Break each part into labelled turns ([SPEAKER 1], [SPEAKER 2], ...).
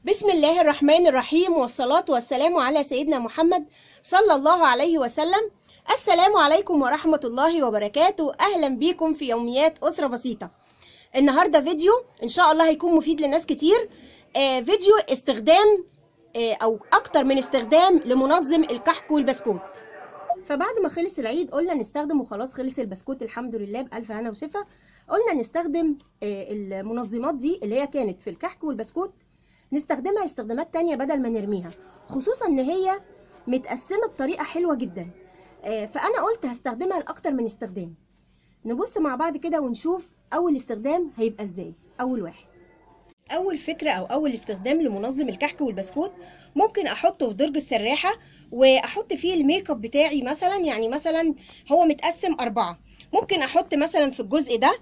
[SPEAKER 1] بسم الله الرحمن الرحيم والصلاة والسلام على سيدنا محمد صلى الله عليه وسلم السلام عليكم ورحمة الله وبركاته أهلا بيكم في يوميات أسرة بسيطة النهاردة فيديو إن شاء الله هيكون مفيد لناس كتير آه فيديو استخدام آه أو أكتر من استخدام لمنظم الكحك والبسكوت فبعد ما خلص العيد قلنا نستخدم وخلاص خلص البسكوت الحمد لله بألف هنا وشفا قلنا نستخدم آه المنظمات دي اللي هي كانت في الكحك والبسكوت نستخدمها استخدامات تانية بدل ما نرميها خصوصا ان هي متقسمة بطريقة حلوة جدا آه، فانا قلت هستخدمها لاكتر من استخدام نبص مع بعض كده ونشوف اول استخدام هيبقى ازاي اول واحد اول فكرة او اول استخدام لمنظم الكحك والبسكوت ممكن احطه في درج السراحة واحط فيه الميك اب بتاعي مثلا يعني مثلا هو متقسم اربعة ممكن احط مثلا في الجزء ده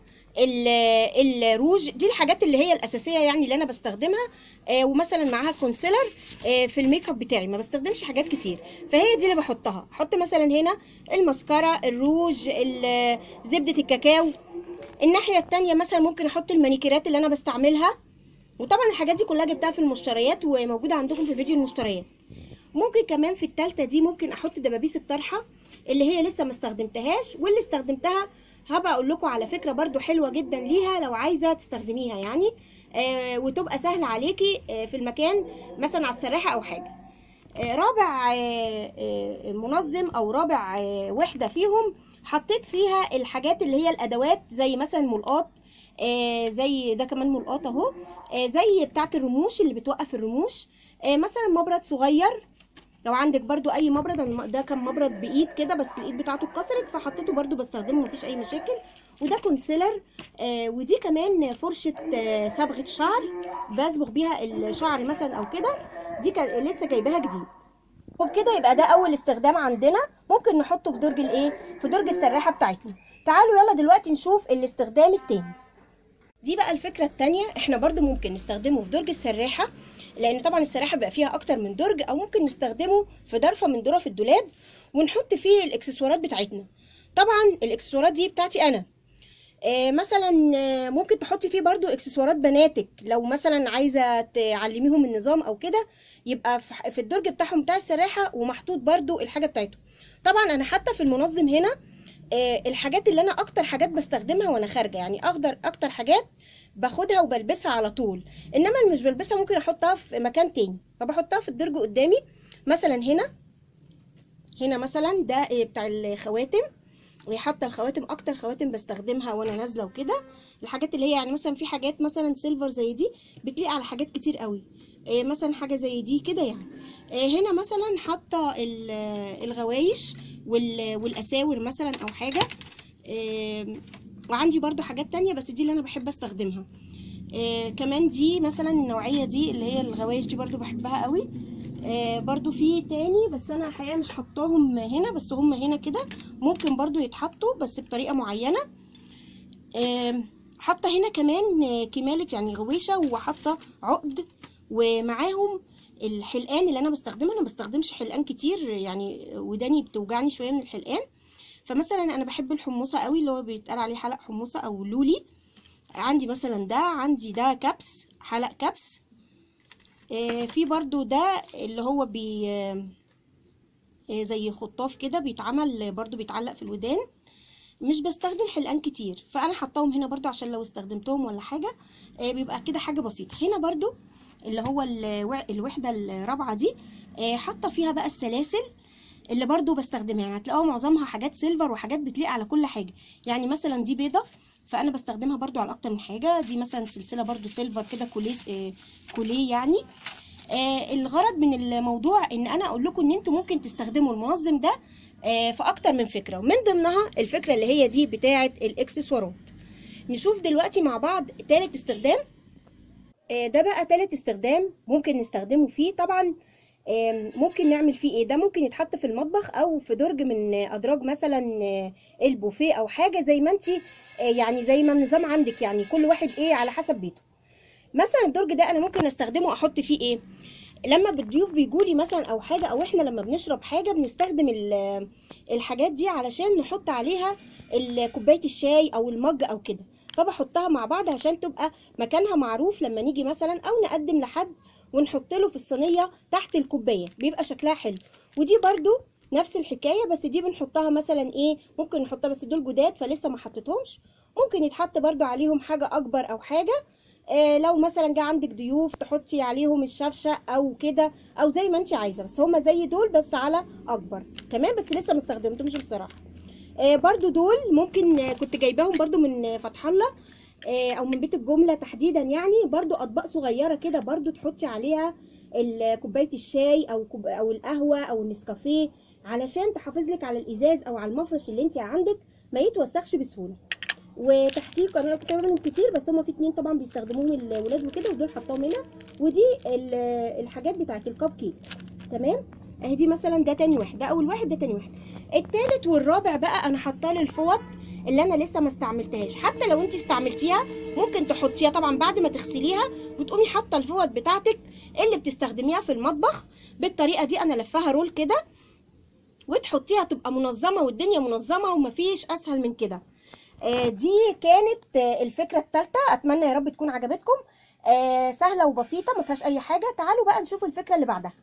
[SPEAKER 1] ال- الروج دي الحاجات اللي هي الاساسيه يعني اللي انا بستخدمها آه ومثلا معاها كونسيلر آه في الميك اب بتاعي ما بستخدمش حاجات كتير فهي دي اللي بحطها احط مثلا هنا الماسكارا الروج ال- زبده الكاكاو الناحيه التانية مثلا ممكن احط المانيكيرات اللي انا بستعملها وطبعا الحاجات دي كلها جبتها في المشتريات وموجوده عندكم في فيديو المشتريات ممكن كمان في التالتة دي ممكن احط دبابيس الطرحه اللي هي لسه ما استخدمتهاش واللي استخدمتها هبقى اقول لكم على فكره برضو حلوه جدا ليها لو عايزه تستخدميها يعني آه وتبقى سهله عليكي آه في المكان مثلا على السراحه او حاجه آه رابع آه آه منظم او رابع آه وحده فيهم حطيت فيها الحاجات اللي هي الادوات زي مثلا ملقاط آه زي ده كمان ملقاط اهو آه زي بتاعه الرموش اللي بتوقف الرموش آه مثلا مبرد صغير لو عندك برضو اي مبرد أنا ده كان مبرد بايد كده بس الايد بتاعته اتكسرت فحطيته برضو بستخدمه مفيش اي مشاكل وده كونسيلر آه ودي كمان فرشه آه صبغه شعر بصبغ بيها الشعر مثلا او كده دي كان لسه جايباها جديد وبكده يبقى ده اول استخدام عندنا ممكن نحطه في درج الايه في درج السراحه بتاعتنا تعالوا يلا دلوقتي نشوف الاستخدام التاني دي بقى الفكره التانية احنا برضو ممكن نستخدمه في درج السراحه لان طبعا السراحه بيبقى فيها اكتر من درج او ممكن نستخدمه في ضرفه من ظرف الدولاب ونحط فيه الاكسسوارات بتاعتنا طبعا الاكسسوارات دي بتاعتي انا آه مثلا آه ممكن تحطي فيه برضو اكسسوارات بناتك لو مثلا عايزه تعلميهم النظام او كده يبقى في الدرج بتاعهم بتاع السراحه ومحطوط برضو الحاجه بتاعتهم طبعا انا حتى في المنظم هنا آه الحاجات اللي انا اكتر حاجات بستخدمها وانا خارجه يعني اقدر اكتر حاجات باخدها وبلبسها على طول انما اللي مش بلبسها ممكن احطها في مكان تاني فبحطها في الدرج قدامي مثلا هنا هنا مثلا ده بتاع الخواتم وحاطه الخواتم اكتر خواتم بستخدمها وانا نازله وكده الحاجات اللي هي يعني مثلا في حاجات مثلا سيلفر زي دي بتليق على حاجات كتير قوي إيه مثلا حاجه زي دي كده يعني إيه هنا مثلا حاطه الغوايش والاساور مثلا او حاجه إيه وعندي برضو حاجات تانية بس دي اللي انا بحب استخدمها آه كمان دي مثلا النوعية دي اللي هي الغوايش دي برضو بحبها قوي آه برضو في تاني بس انا الحقيقة مش حطاهم هنا بس هم هنا كده ممكن برضو يتحطوا بس بطريقة معينة آه حاطة هنا كمان كمالة يعني غويشة وحاطة عقد ومعاهم الحلقان اللي انا بستخدمها انا بستخدمش حلقان كتير يعني وداني بتوجعني شوية من الحلقان فمثلا انا بحب الحموصه قوي اللي هو بيتقال عليه حلق حموصه او لولي عندي مثلا ده عندي ده كبس حلق كبس آه في برضو ده اللي هو بي آه زي خطاف كده بيتعمل برضو بيتعلق في الودان مش بستخدم حلقان كتير فانا حطاهم هنا برضو عشان لو استخدمتهم ولا حاجه آه بيبقى كده حاجه بسيطه هنا برضو اللي هو الوحده الرابعه دي حاطه فيها بقى السلاسل اللي برضو بستخدمها يعني هتلاقوها معظمها حاجات سيلفر وحاجات بتليق على كل حاجه يعني مثلا دي بيضه فانا بستخدمها برضو على اكتر من حاجه دي مثلا سلسله برضو سيلفر كده كوليه آه كوليه يعني آه الغرض من الموضوع ان انا اقول لكم ان انتوا ممكن تستخدموا المنظم ده آه في اكتر من فكره ومن ضمنها الفكره اللي هي دي بتاعه الاكسسوارات نشوف دلوقتي مع بعض تالت استخدام ده بقى تالت استخدام ممكن نستخدمه فيه طبعا ممكن نعمل فيه ايه ده ممكن يتحط في المطبخ او في درج من ادراج مثلا البوفيه او حاجه زي ما انت يعني زي ما النظام عندك يعني كل واحد ايه على حسب بيته مثلا الدرج ده انا ممكن استخدمه احط فيه ايه لما الضيوف بيجولي مثلا او حاجه او احنا لما بنشرب حاجه بنستخدم الحاجات دي علشان نحط عليها كوبايه الشاي او المج او كده فبحطها مع بعض عشان تبقى مكانها معروف لما نيجي مثلا او نقدم لحد ونحط له في الصينيه تحت الكوبايه بيبقى شكلها حلو ودي برده نفس الحكايه بس دي بنحطها مثلا ايه ممكن نحطها بس دول جداد فلسه ما حطيتهمش ممكن يتحط برضو عليهم حاجه اكبر او حاجه آه لو مثلا جه عندك ضيوف تحطي عليهم الشفشه او كده او زي ما انت عايزه بس هما زي دول بس على اكبر تمام بس لسه ما استخدمتهمش بصراحه آه برضو دول ممكن آه كنت جايباهم برضو من فتح الله آه او من بيت الجمله تحديدا يعني برضو اطباق صغيره كده برضو تحطي عليها كوبايه الشاي او كوب او القهوه او النسكافيه علشان تحافظ لك على الازاز او على المفرش اللي انت عندك ما يتوسخش بسهوله وتحتيه انا كنت منهم كتير بس هما في اتنين طبعا بيستخدموهم الولاد وكده ودول حطاهم هنا ودي الحاجات بتاعت الكب كيك تمام اهي دي مثلا ده تاني واحد ده اول واحد ده تاني واحد التالت والرابع بقى انا حاطاه للفوط اللي انا لسه ما استعملتهاش حتى لو انت استعملتيها ممكن تحطيها طبعا بعد ما تغسليها وتقومي حاطه الفوط بتاعتك اللي بتستخدميها في المطبخ بالطريقه دي انا لفاها رول كده وتحطيها تبقى منظمه والدنيا منظمه ومفيش اسهل من كده آه دي كانت آه الفكره الثالثه اتمنى يا رب تكون عجبتكم آه سهله وبسيطه ما فيهاش اي حاجه تعالوا بقى نشوف الفكره اللي بعدها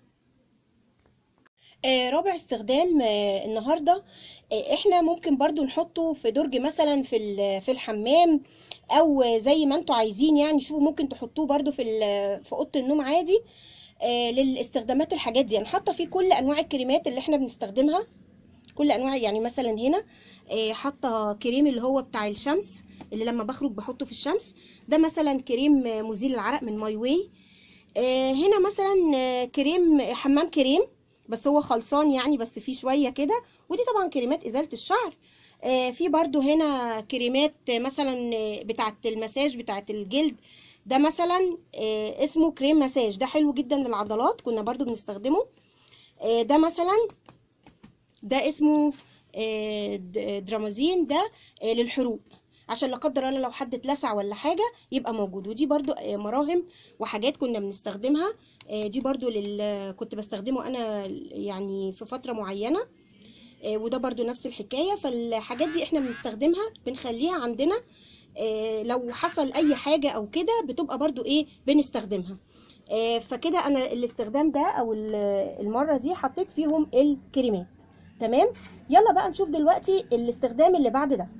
[SPEAKER 1] رابع استخدام النهارده احنا ممكن برضو نحطه في درج مثلا في في الحمام او زي ما انتوا عايزين يعني شوفوا ممكن تحطوه برضو في في اوضه النوم عادي للاستخدامات الحاجات دي انا حاطه فيه كل انواع الكريمات اللي احنا بنستخدمها كل انواع يعني مثلا هنا حاطه كريم اللي هو بتاع الشمس اللي لما بخرج بحطه في الشمس ده مثلا كريم مزيل العرق من ماي واي هنا مثلا كريم حمام كريم بس هو خلصان يعني بس فيه شويه كده ودي طبعا كريمات ازاله الشعر في برضو هنا كريمات مثلا بتاعه المساج بتاعه الجلد ده مثلا اسمه كريم مساج ده حلو جدا للعضلات كنا برضو بنستخدمه ده مثلا ده اسمه درامازين ده للحروق عشان لا قدر الله لو حد اتلسع ولا حاجه يبقى موجود ودي برضو مراهم وحاجات كنا بنستخدمها دي برضو لل... كنت بستخدمه انا يعني في فتره معينه وده برضو نفس الحكايه فالحاجات دي احنا بنستخدمها بنخليها عندنا لو حصل اي حاجه او كده بتبقى برضو ايه بنستخدمها فكده انا الاستخدام ده او المره دي حطيت فيهم الكريمات تمام يلا بقى نشوف دلوقتي الاستخدام اللي بعد ده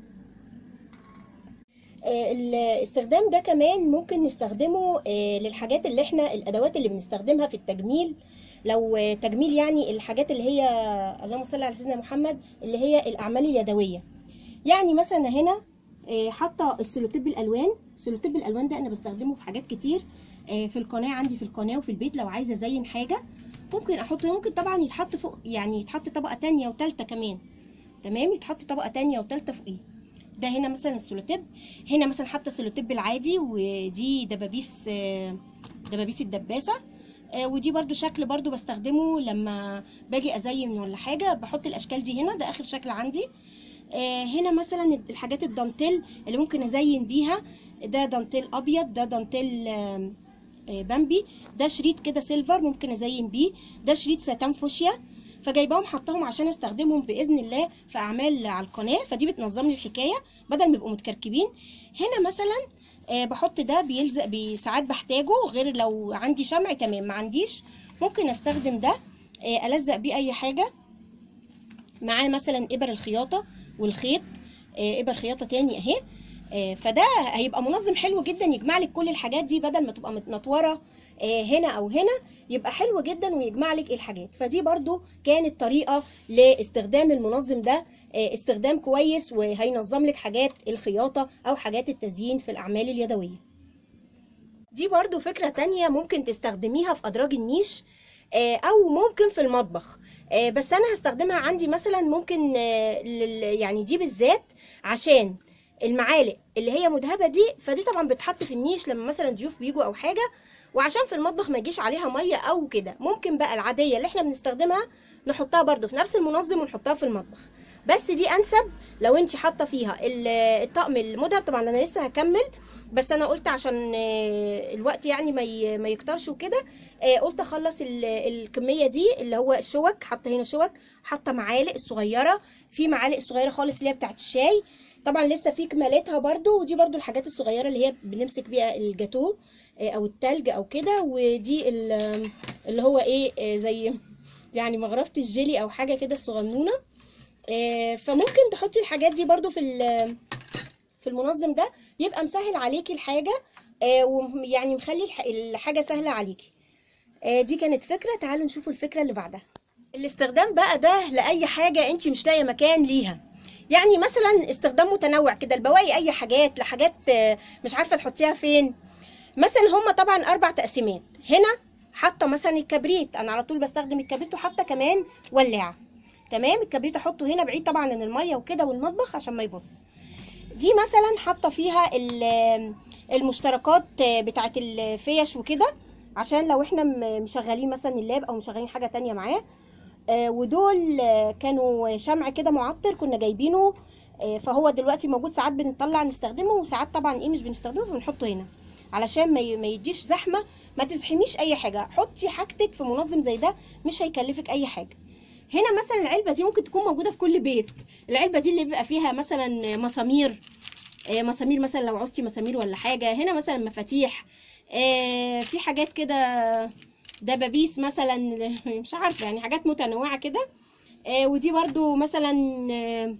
[SPEAKER 1] الاستخدام ده كمان ممكن نستخدمه للحاجات اللي احنا الادوات اللي بنستخدمها في التجميل لو تجميل يعني الحاجات اللي هي اللهم صل على سيدنا محمد اللي هي الاعمال اليدويه يعني مثلا هنا حاطه السلوتيب الالوان السلوتيب الالوان ده انا بستخدمه في حاجات كتير في القناه عندي في القناه وفي البيت لو عايزه ازين حاجه ممكن احطه ممكن طبعا يتحط فوق يعني يتحط طبقه تانية وتالتة كمان تمام يتحط طبقه تانية وتالتة فوقيه ده هنا مثلا السلوتيب هنا مثلا حاطه السلوتيب العادي ودي دبابيس دبابيس الدباسه ودي برضو شكل برضو بستخدمه لما باجي ازين ولا حاجه بحط الاشكال دي هنا ده اخر شكل عندي هنا مثلا الحاجات الدانتيل اللي ممكن ازين بيها ده دانتيل ابيض ده دانتيل بامبي ده شريط كده سيلفر ممكن ازين بيه ده شريط ساتان فوشيا فجايباهم حطاهم عشان استخدمهم باذن الله في اعمال على القناه فدي بتنظم لي الحكايه بدل ما يبقوا متكركبين هنا مثلا آه بحط ده بيلزق ساعات بحتاجه غير لو عندي شمع تمام ما عنديش ممكن استخدم ده آه الزق بيه اي حاجه معاه مثلا ابر الخياطه والخيط آه ابر خياطه تاني اهي فده هيبقى منظم حلو جدا يجمع لك كل الحاجات دي بدل ما تبقى متنطوره هنا او هنا يبقى حلو جدا ويجمع لك الحاجات فدي برضو كانت طريقه لاستخدام المنظم ده استخدام كويس وهينظم لك حاجات الخياطه او حاجات التزيين في الاعمال اليدويه دي برضو فكره تانية ممكن تستخدميها في ادراج النيش او ممكن في المطبخ بس انا هستخدمها عندي مثلا ممكن يعني دي بالذات عشان المعالق اللي هي مذهبه دي فدي طبعا بتحط في النيش لما مثلا ضيوف بيجوا او حاجه وعشان في المطبخ ما يجيش عليها ميه او كده ممكن بقى العاديه اللي احنا بنستخدمها نحطها برده في نفس المنظم ونحطها في المطبخ بس دي انسب لو انت حاطه فيها الطقم المذهب طبعا انا لسه هكمل بس انا قلت عشان الوقت يعني ما ما يكترش وكده قلت اخلص الكميه دي اللي هو الشوك حاطه هنا شوك حاطه معالق الصغيره في معالق صغيره خالص اللي هي بتاعت الشاي طبعا لسه في كمالاتها برضو ودي برضو الحاجات الصغيره اللي هي بنمسك بيها الجاتو آه، او التلج او كده ودي ال- اللي هو ايه آه، زي يعني مغرفه الجيلي او حاجه كده صغنونه آه، فممكن تحطي الحاجات دي برضو في ال- في المنظم ده يبقى مسهل عليكي الحاجه آه، ويعني مخلي الح- الحاجه سهله عليكي آه، دي كانت فكره تعالوا نشوفوا الفكره اللي بعدها الاستخدام بقى ده لاي حاجه انت مش لاقيه مكان ليها يعني مثلا استخدام متنوع كده البواقي اي حاجات لحاجات آه، مش عارفه تحطيها فين مثلا هما طبعا اربع تقسيمات هنا حاطه مثلا الكبريت انا على طول بستخدم الكبريت وحاطه كمان ولاعه تمام الكبريت احطه هنا بعيد طبعا عن الميه وكده والمطبخ عشان ما يبص دي مثلا حاطه فيها ال- المشتركات بتاعه الفيش وكده عشان لو احنا م- مشغلين مثلا اللاب او مشغلين حاجه تانية معاه آه، ودول آه، كانوا شمع كده معطر كنا جايبينه آه، فهو دلوقتي موجود ساعات بنطلع نستخدمه وساعات طبعا ايه مش بنستخدمه فبنحطه هنا علشان ما ي- ما يديش زحمه ما تزحميش اي حاجه حطي حاجتك في منظم زي ده مش هيكلفك اي حاجه هنا مثلا العلبه دي ممكن تكون موجوده في كل بيت العلبه دي اللي بيبقى فيها مثلا مسامير آه، مسامير مثلا لو عوزتي مسامير ولا حاجه هنا مثلا مفاتيح آه، في حاجات كده دبابيس مثلا مش عارفه يعني حاجات متنوعه كده آه، ودي برضو مثلا آه،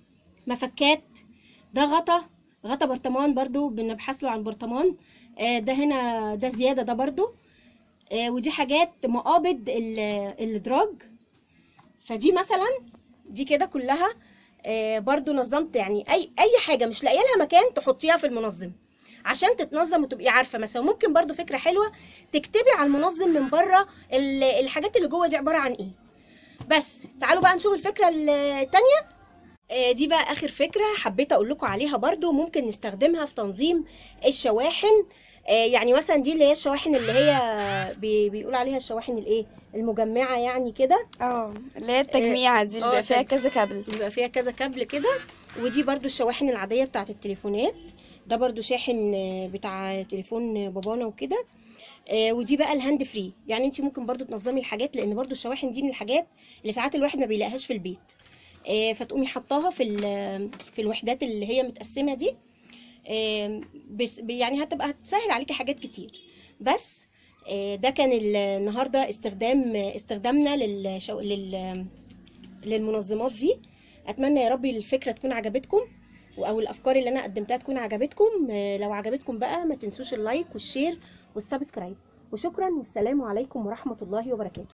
[SPEAKER 1] مفكات ده غطا غطا برطمان برضو بنبحث له عن برطمان آه، ده هنا ده زياده ده برضو آه، ودي حاجات مقابض ال- الادراج فدي مثلا دي كده كلها آه، برضو نظمت يعني اي اي حاجه مش لاقيه لها مكان تحطيها في المنظم عشان تتنظم وتبقي عارفه مثلا ممكن برضو فكره حلوه تكتبي على المنظم من بره ال- الحاجات اللي جوه دي عباره عن ايه بس تعالوا بقى نشوف الفكره التانية آه، دي بقى اخر فكره حبيت اقول لكم عليها برضو ممكن نستخدمها في تنظيم الشواحن آه، يعني مثلا دي اللي هي الشواحن اللي هي بي- بيقول عليها الشواحن الايه المجمعه يعني كده
[SPEAKER 2] اه اللي هي التجميعة دي اللي
[SPEAKER 1] آه،
[SPEAKER 2] بيبقى فيها
[SPEAKER 1] تج-
[SPEAKER 2] كذا كابل
[SPEAKER 1] بيبقى فيها كذا كابل كده ودي برضو الشواحن العادية بتاعت التليفونات ده برضو شاحن آه، بتاع تليفون بابانا وكده آه، ودي بقى الهاند فري يعني انت ممكن برضو تنظمي الحاجات لان برضو الشواحن دي من الحاجات اللي ساعات الواحد ما بيلاقيهاش في البيت آه، فتقومي حطاها في ال- في الوحدات اللي هي متقسمة دي آه، بس يعني هتبقى هتسهل عليكي حاجات كتير بس آه، ده كان ال- النهارده استخدام استخدامنا للشو... لل للمنظمات دي اتمنى يا رب الفكره تكون عجبتكم او الافكار اللي انا قدمتها تكون عجبتكم آه، لو عجبتكم بقى ما تنسوش اللايك والشير والسبسكرايب وشكرا والسلام عليكم ورحمه الله وبركاته